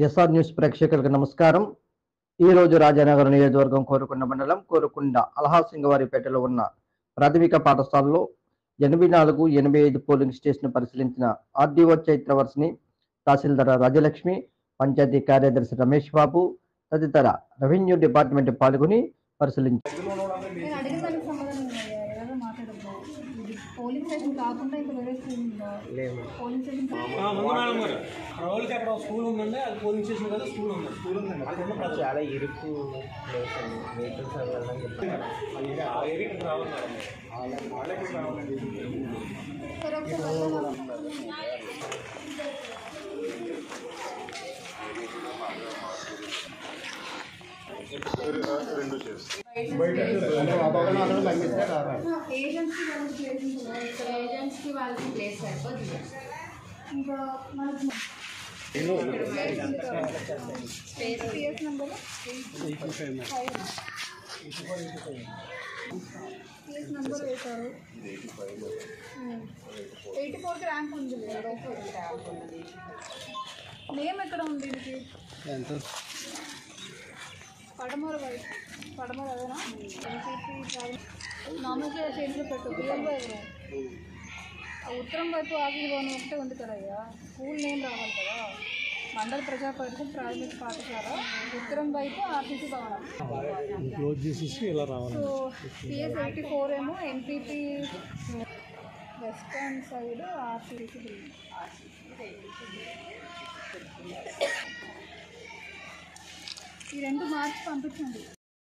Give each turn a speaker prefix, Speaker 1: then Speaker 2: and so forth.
Speaker 1: SR news ప్రేక్షకులకు నమస్కారం ఈ రోజు రాజానగరం నియోజకవర్గం కోరుకొండ మండలం కోరుకొండ అలహాసింగవారిపేటలో ఉన్న ప్రాథమిక పాఠశాలలో ఎనభై నాలుగు ఎనభై ఐదు పోలింగ్ స్టేషన్ పరిశీలించిన ఆర్డీఓ చైత్రవర్షిని తహసీల్దార్ రాజలక్ష్మి పంచాయతీ కార్యదర్శి రమేష్ బాబు తదితర రెవెన్యూ డిపార్ట్మెంట్ పాల్గొని పరిశీలించారు
Speaker 2: నేను అడిగిన దానికి సమాధానం ఇవ్వాలి. ఏదో మాట్లాడద్దు ఇది పోలింగ్ స్టేషన్ కాకుండా ఇంకా వేరే స్కూల్ ఉందా పోలింగ్ స్టేషన్ కా-
Speaker 3: ఆ, ఉంది మేడం గారు రోజుకి అక్కడ ఒక స్కూల్ ఉందండి అది పోలింగ్ స్టేషన్ కదా స్కూల్ ఉంది స్కూల్ ఉంది అక్కడ ఉన్న ప్రజలు
Speaker 4: చాలా ఇరుకు ప్లేస్ అండి వెహికల్స్ అవి వెళ్ళడం చెప్పారు
Speaker 3: ఆ ఏరియాకి రావాలి మేడం
Speaker 2: సరే ఒకసారి వెళ్దామా? ఏజెన్సీ వాళ్ళకి ప్లేస్ ఉంటుందా? ఇక్కడ
Speaker 5: ఏజెంట్స్కి వాళ్ళకి ప్లేస్ సరిపోతుంది
Speaker 2: ఇంకా మనకు పిఎస్ నెంబర్ పిఎస్ నెంబర్ వేశారు ఎయిటీ ఫోర్కి ర్యాంక్ ఉంది నేమ్ ఎక్కడ ఉంది దీనికి పడమర వైపు పడమర అదేనా నామకే చేతిలో పెట్టు బిఎల్ఓ ఎవరు ఆ ఉత్తరం వైపు ఆగి భవనం ఒకటే ఉంది కదయ్యా స్కూల్ నేమ్ రావాలి కదా మండల ప్రజా పరిషత్ ప్రాథమిక పాఠశాల ఉత్తరం వైపు ఆర్టీసీ భవనం
Speaker 3: క్లోజ్ చేసేసి ఇలా రావాలి
Speaker 2: సో పిఎస్ ఎయిటీ ఫోర్ ఏమో NPP western side RTC building ఈ రెండు మార్చి పంపించండి